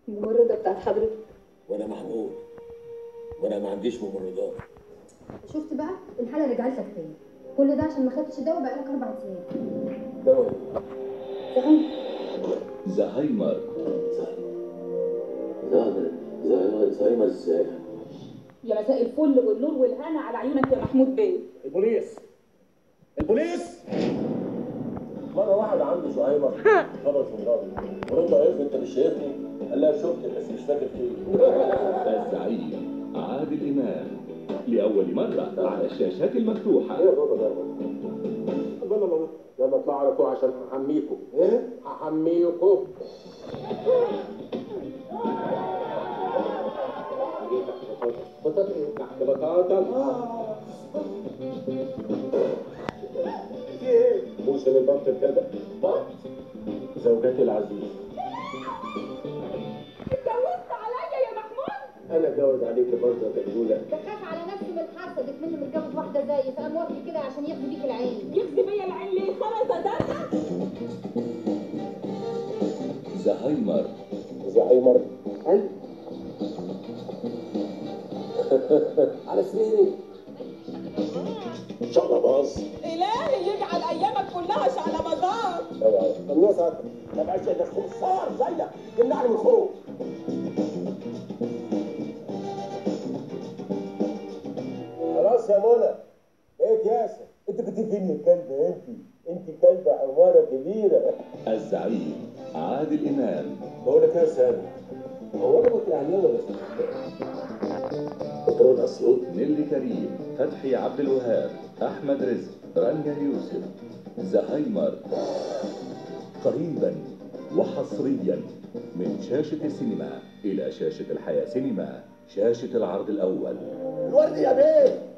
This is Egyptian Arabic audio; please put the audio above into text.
الممرضة بتاعت حضرتك وانا محمود وانا ما عنديش ممرضات شفت بقى الحاله رجعت لك تاني كل ده عشان ما خدتش دواء بقالك اربع ايام دواء زهقان زهايمر زهايمر زهايمر زهايمر ازاي يا مساء الفل والنور والهنا على عيونك يا محمود بيه البوليس البوليس مرة واحد عنده زهايمر خبط في مراته ورد قالت له انت مش شايفني؟ قال لها شفتك بس مش فاكر فين الزعيم عادل إمام لأول مرة على الشاشات المفتوحة ايه الرضا ده الله الله الله يلا اطلعوا على فوق عشان هحميكم ايه؟ هحميكم بطاطا ايه؟ تحت بطاطا في ايه؟ موسم البط ابتدى بط زوجتي العزيزة اتجوزت عليا يا محمود انا اتجوز عليك برضه يا دجوله ده خاف على نفسه من الحادثه دي منه متجوز واحده زيي فقام واخد كده عشان ياخد بيك العين يخزي بيا العين ليه خلاص صدقنا زهايمر زهايمر قال على سنيني ان شاء الله باظ إلهي يجعل أيامك كلها شعلبازات الناس ما بقاش ده خمسار زيك يمنعني من الخروج خلاص يا منى ايه ياسر انت كنت فين من كلبه انت انت كلبه حماره كبيره الزعيم عادل إمام بقول لك يا سالم هو انا كنت يعني ولا بترول اسيوط نيلي كريم فتحي عبد الوهاب أحمد رزق رانيا يوسف زهايمر قريبا وحصريا من شاشة السينما إلى شاشة الحياة سينما شاشة العرض الأول الورد يا بيه